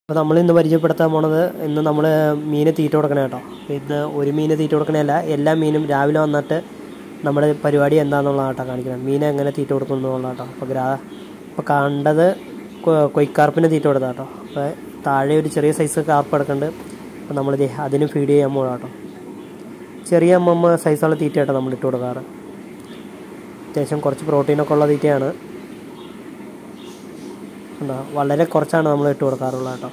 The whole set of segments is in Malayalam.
അപ്പോൾ നമ്മൾ ഇന്ന് പരിചയപ്പെടുത്താൻ പോണത് ഇന്ന് നമ്മൾ മീന് തീറ്റ കൊടുക്കണേ കേട്ടോ അപ്പോൾ ഇന്ന് ഒരു മീന് തീറ്റ കൊടുക്കണല്ല എല്ലാ മീനും രാവിലെ വന്നിട്ട് നമ്മുടെ പരിപാടി എന്താണെന്നുള്ളതാണ് കേട്ടോ കാണിക്കുന്നത് മീൻ എങ്ങനെ തീറ്റ കൊടുക്കുന്നു എന്നുള്ളത് കേട്ടോ അപ്പോൾ ഗ്രാ അപ്പോൾ കണ്ടത് കൊ- കൊയ്ക്കാർപ്പിന് തീറ്റ കൊടുത്താൽ കേട്ടോ അപ്പോൾ താഴെ ഒരു ചെറിയ സൈസ് കാർപ്പ് കിടക്കുന്നുണ്ട് അപ്പോൾ നമ്മൾ അതിന് ഫീഡ് ചെയ്യാൻ പോകാം കേട്ടോ ചെറിയ അമ്മമ്മ സൈസുള്ള തീറ്റ കേട്ടോ നമ്മൾ ഇട്ട് കൊടുക്കാറ് അത്യാവശ്യം കുറച്ച് പ്രോട്ടീനൊക്കെ ഉള്ള തീറ്റയാണ് എന്താ വളരെ കുറച്ചാണ് നമ്മൾ ഇട്ട് കൊടുക്കാറുള്ളത് കേട്ടോ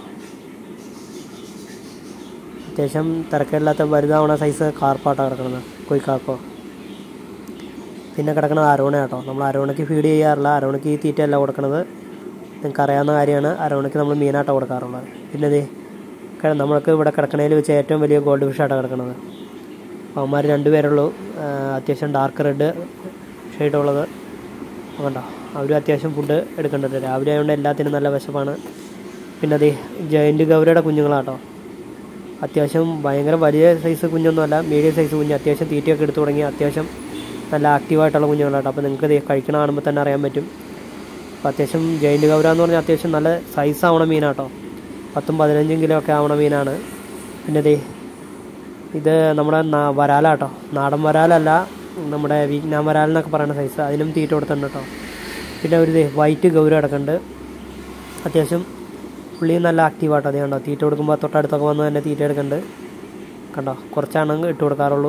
അത്യാവശ്യം തിരക്കില്ലാത്ത വലുതാവണ സൈസ് കാർപ്പാട്ടോ കിടക്കുന്നത് കൊയ്ക്കാർപ്പോ പിന്നെ കിടക്കുന്നത് അരോണ കേട്ടോ നമ്മൾ അരോണയ്ക്ക് ഫീഡ് ചെയ്യാറില്ല അരോണയ്ക്ക് ഈ തീറ്റയല്ല കൊടുക്കുന്നത് നിങ്ങൾക്ക് അറിയാവുന്ന കാര്യമാണ് അരോണയ്ക്ക് നമ്മൾ മീനാട്ടോ കൊടുക്കാറുള്ളത് പിന്നെ ദേ ക- നമ്മൾക്ക് ഇവിടെ കിടക്കണതിൽ വെച്ച് ഏറ്റവും വലിയ ഗോൾഡ് ഫിഷാട്ടോ കിടക്കുന്നത് അവന്മാർ രണ്ടുപേരുള്ളൂ ആ, അത്യാവശ്യം ഡാർക്ക് റെഡ് ഷെയ്ഡുള്ളത് കണ്ടോ അവരും അത്യാവശ്യം ഫുഡ് എടുക്കുന്നുണ്ട് രാവിലെ ആയതുകൊണ്ട് എല്ലാത്തിനും നല്ല വിശപ്പാണ് പിന്നെ അതേ ജയൻറ്റ് ഗൗരയുടെ കുഞ്ഞുങ്ങളാട്ടോ അത്യാവശ്യം ഭയങ്കര വലിയ സൈസ് കുഞ്ഞൊന്നുമല്ല മീഡിയം സൈസ് കുഞ്ഞ് അത്യാവശ്യം തീറ്റയൊക്കെ എടുത്തു തുടങ്ങി അത്യാവശ്യം നല്ല ആക്റ്റീവായിട്ടുള്ള കുഞ്ഞുങ്ങളാട്ടോ അപ്പോൾ നിങ്ങൾക്ക് ഇത് കഴിക്കണ കാണുമ്പോൾ തന്നെ അറിയാൻ പറ്റും അപ്പോൾ അത്യാവശ്യം ജയിൻറ്റ് ഗൗര എന്ന് പറഞ്ഞാൽ അത്യാവശ്യം നല്ല സൈസ് ആവണ മീനാട്ടോ പത്തും പതിനഞ്ചും കിലോ ഒക്കെ ആവണ മീനാണ് പിന്നെ ദേ ഇത് നമ്മുടെ നാ- വരാലാട്ടോ നാടൻ വരാലല്ല നമ്മുടെ വീക്നാം വരാൽ എന്നൊക്കെ പറയുന്ന സൈസ് അതിനും തീറ്റ കൊടുത്തിട്ടുണ്ട് കേട്ടോ പിന്നെ ഒരു ദേ വൈറ്റ് ഗൗര കിടക്കുന്നുണ്ട് അത്യാവശ്യം പുള്ളി നല്ല ആക്റ്റീവാട്ടോ അതേ കണ്ടോ തീറ്റ കൊടുക്കുമ്പോൾ തൊട്ടടുത്തൊക്കെ വന്ന് തന്നെ തീറ്റ എടുക്കുന്നുണ്ട് കണ്ടോ കുറച്ചാണ് ഇട്ട് കൊടുക്കാറുള്ളൂ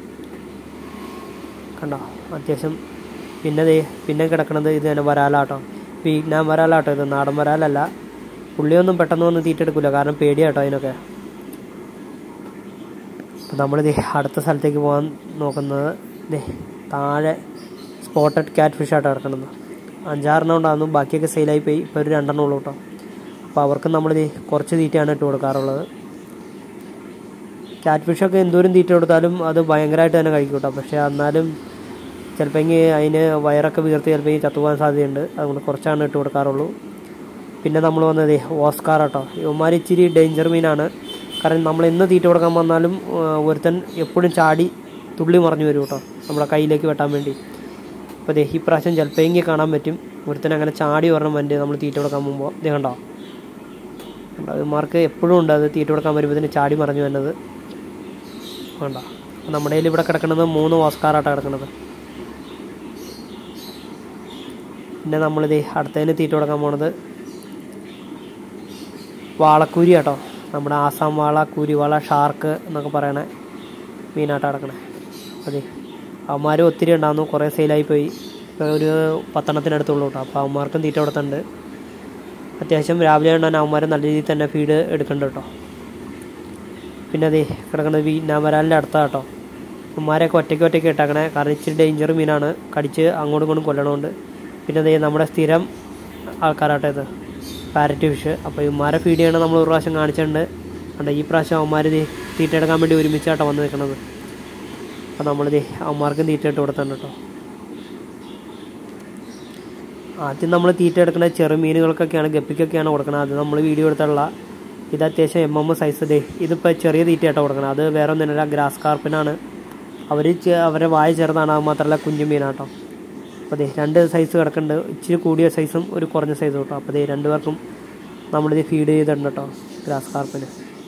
കണ്ടോ അത്യാവശ്യം പിന്നെ ദേ പിന്നെ കിടക്കണത് ഇത് തന്നെ വരാലാട്ടോ വീക്നാം വരാലാട്ടോ ഇത് നാടൻ വരാലല്ല പുള്ളിയൊന്നും പെട്ടെന്ന് വന്ന് തീറ്റ എടുക്കില്ല കാരണം പേടിയാട്ടോ അതിനൊക്കെ അപ്പോൾ നമ്മൾ അടുത്ത സ്ഥലത്തേക്ക് പോകാൻ നോക്കുന്നത് ദേ താഴെ സ്പോട്ടഡ് ക്യാറ്റ് ഫിഷ് ആയിട്ട് കിടക്കുന്നത് അഞ്ചാറെണ്ണം ഉണ്ടായിരുന്നു ബാക്കിയൊക്കെ സെയിലായി പോയി ഇപ്പോൾ ഒരു രണ്ടെണ്ണം ഉള്ളൂ കേട്ടോ അപ്പോൾ അവർക്ക് നമ്മൾ കുറച്ച് തീറ്റയാണ് ഇട്ട് കൊടുക്കാറുള്ളത് ക്യാറ്റ് ഫിഷൊക്കെ എന്തോരം തീറ്റ കൊടുത്താലും അത് ഭയങ്കരമായിട്ട് തന്നെ കഴിക്കും കേട്ടോ പക്ഷേ എന്നാലും ചിലപ്പോൾ അതിന് വയറൊക്കെ വീർത്ത് ചിലപ്പോൾ ചത്തുപോകാൻ സാധ്യതയുണ്ട് അതുകൊണ്ട് കുറച്ചാണ് ഇട്ട് കൊടുക്കാറുള്ളൂ പിന്നെ നമ്മൾ വന്നത് ഓസ്കാർ കേട്ടോ ഇവന്മാർ ഇച്ചിരി ഡേഞ്ചർ മീനാണ് കാരണം നമ്മൾ എന്ന് തീറ്റ കൊടുക്കാൻ വന്നാലും ആ, ഒരുത്തൻ എപ്പോഴും ചാടി തുള്ളി മറിഞ്ഞു വരും കേട്ടോ നമ്മുടെ കയ്യിലേക്ക് വെട്ടാൻ വേണ്ടി അപ്പോൾ ദേ ഈ പ്രാവശ്യം ചിലപ്പോൾ കാണാൻ പറ്റും ഒരുത്തൻ അങ്ങനെ ചാടി ഒരെണ്ണം വണ്ടി നമ്മൾ തീറ്റ കൊടുക്കാൻ പോകുമ്പോൾ ഇത് കണ്ടോ കണ്ടോ ഇവന്മാർക്ക് എപ്പോഴും ഉണ്ട് അത് തീറ്റ കൊടുക്കാൻ വരുമ്പോൾ ചാടി മറിഞ്ഞു വരുന്നത് വേണ്ട നമ്മുടെ കയ്യിൽ ഇവിടെ കിടക്കുന്നത് മൂന്ന് ഓസ്കാറായിട്ടാണ് കിടക്കുന്നത് പിന്നെ നമ്മളിത് അടുത്തതിന് തീറ്റ കൊടുക്കാൻ പോണത് വാളക്കൂരി കേട്ടോ നമ്മുടെ ആസാം വാള കൂരിവാള ഷാർക്ക് എന്നൊക്കെ പറയണ മീനായിട്ട് കിടക്കണേ അതെ അവന്മാരും ഒത്തിരി ഉണ്ടായിരുന്നു കുറേ സെയിലായി പോയി ഇപ്പോൾ ഒരു പത്തെണ്ണത്തിനടുത്തുള്ളൂ കേട്ടോ അപ്പോൾ അവന്മാർക്കും തീറ്റ കൊടുത്തിട്ടുണ്ട് അത്യാവശ്യം രാവിലെ ഉണ്ടാകുന്ന അവന്മാർ നല്ല രീതിയിൽ തന്നെ ഫീഡ് എടുക്കുന്നുണ്ട് കേട്ടോ പിന്നെ അതെ കിടക്കുന്നത് വീനാമരാലിൻ്റെ അടുത്ത കേട്ടോ ഉമ്മാരെയൊക്കെ ഒറ്റയ്ക്ക് ഒറ്റയ്ക്ക് ഇട്ടേക്കണേ കാരണം ഇച്ചിരി ഡേഞ്ചർ മീനാണ് കടിച്ച് അങ്ങോട്ടും ഇങ്ങോട്ടും കൊല്ലണമുണ്ട് പിന്നെ അതേ നമ്മുടെ സ്ഥിരം ആൾക്കാരാട്ടോ ഇത് പാരറ്റ് ഫിഷ് അപ്പോൾ ഇവന്മാരെ ഫീഡ് ചെയ്യണത് നമ്മൾ ഒരു പ്രാവശ്യം കാണിച്ചിട്ടുണ്ട് കണ്ടോ ഈ പ്രാവശ്യം അവന്മാർ ഇത് തീറ്റ എടുക്കാൻ വേണ്ടി ഒരുമിച്ചാട്ടോ വന്ന് നിൽക്കണത് അപ്പോൾ നമ്മളിത് അവന്മാർക്കും തീറ്റ ഇട്ട് കൊടുത്തിട്ടുണ്ട് കേട്ടോ ആദ്യം നമ്മൾ തീറ്റ എടുക്കുന്ന ചെറു മീനുകൾക്കൊക്കെയാണ് ഗപ്പിക്കൊക്കെയാണ് കൊടുക്കുന്നത് അത് നമ്മൾ വീഡിയോ എടുത്തുള്ള ഇത് അത്യാവശ്യം എം എം സൈസ് ദേ ഇതിപ്പോൾ ചെറിയ തീറ്റയായിട്ടാണ് കൊടുക്കുന്നത് അത് വേറെ ഒന്നുമില്ല ഗ്രാസ് കാർപ്പിനാണ് അവർ അവരെ വായ ചെറുതാണ് അത് മാത്രമല്ല കുഞ്ഞു മീനാട്ടോ അപ്പോൾ ദേ രണ്ട് സൈസ് കിടക്കുന്നുണ്ട് ഇച്ചിരി കൂടിയ സൈസും ഒരു കുറഞ്ഞ സൈസും കേട്ടോ അപ്പോൾ ദേ രണ്ട് പേർക്കും നമ്മളിത് ഫീഡ് ചെയ്തിട്ടുണ്ട് കേട്ടോ ഗ്രാസ് കാർപ്പിന്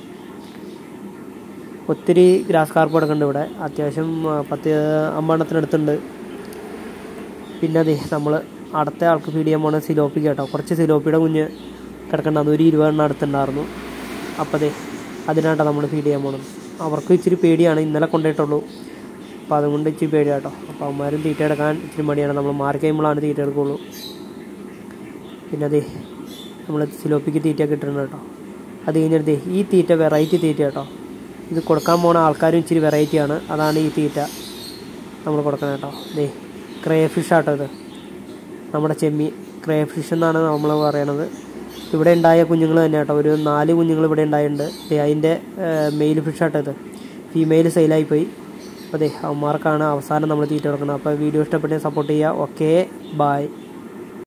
ഒത്തിരി ഗ്രാസ് കാർപ്പ് കിടക്കുന്നുണ്ട് ഇവിടെ അത്യാവശ്യം ആ, പത്ത് അമ്പെണ്ണത്തിനടുത്തുണ്ട് പിന്നെ അതെ നമ്മൾ അടുത്ത ആൾക്ക് ഫീഡ് ചെയ്യാൻ പോണത് സിലോപ്പി കേട്ടോ കുറച്ച് സിലോപ്പിയുടെ കുഞ്ഞ് കിടക്കണ്ട അതൊരു ഇരുപതെണ്ണം അടുത്തുണ്ടായിരുന്നു അപ്പോൾ അതെ അതിനാട്ടോ നമ്മൾ ഫീഡ് ചെയ്യാൻ പോണത് അവർക്ക് ഇച്ചിരി പേടിയാണ് ഇന്നലെ കൊണ്ടുപോയിട്ടുള്ളൂ അപ്പോൾ അതുകൊണ്ട് ഇച്ചിരി പേടിയാട്ടോ അപ്പോൾ അവന്മാരും തീറ്റ എടുക്കാൻ ഇച്ചിരി മടിയാണ് നമ്മൾ മാറി കഴിയുമ്പോഴാണ് തീറ്റ എടുക്കുള്ളൂ പിന്നെ അതെ നമ്മൾ സിലോപ്പിക്ക് തീറ്റയൊക്കെ ഇട്ടിട്ടുണ്ട് കേട്ടോ അത് കഴിഞ്ഞിട്ട് ദേ ഈ തീറ്റ വെറൈറ്റി തീറ്റ കേട്ടോ ഇത് കൊടുക്കാൻ പോണ ആൾക്കാരും ഇച്ചിരി വെറൈറ്റിയാണ് അതാണ് ഈ തീറ്റ നമ്മൾ കൊടുക്കണം കേട്ടോ ദേ ക്രേ ഫിഷ് ആട്ടോ ഇത് നമ്മുടെ ചെമ്മി ക്രേ ഫിഷ് എന്നാണ് നമ്മൾ പറയണത് ഇവിടെ ഉണ്ടായ കുഞ്ഞുങ്ങൾ തന്നെ കേട്ടോ ഒരു നാല് കുഞ്ഞുങ്ങൾ ഇവിടെ ഉണ്ടായിട്ടുണ്ട് ദേ അതിൻ്റെ മെയിൽ ഫിഷ് ആട്ടോ ഇത് ഫീമെയിൽ സെയിലായി പോയി അപ്പോൾ ദേ അവന്മാർക്കാണ് അവസാനം നമ്മൾ തീറ്റ കൊടുക്കുന്നത് അപ്പോൾ വീഡിയോ ഇഷ്ടപ്പെട്ടെങ്കിൽ സപ്പോർട്ട് ചെയ്യുക ഓക്കെ ബായ്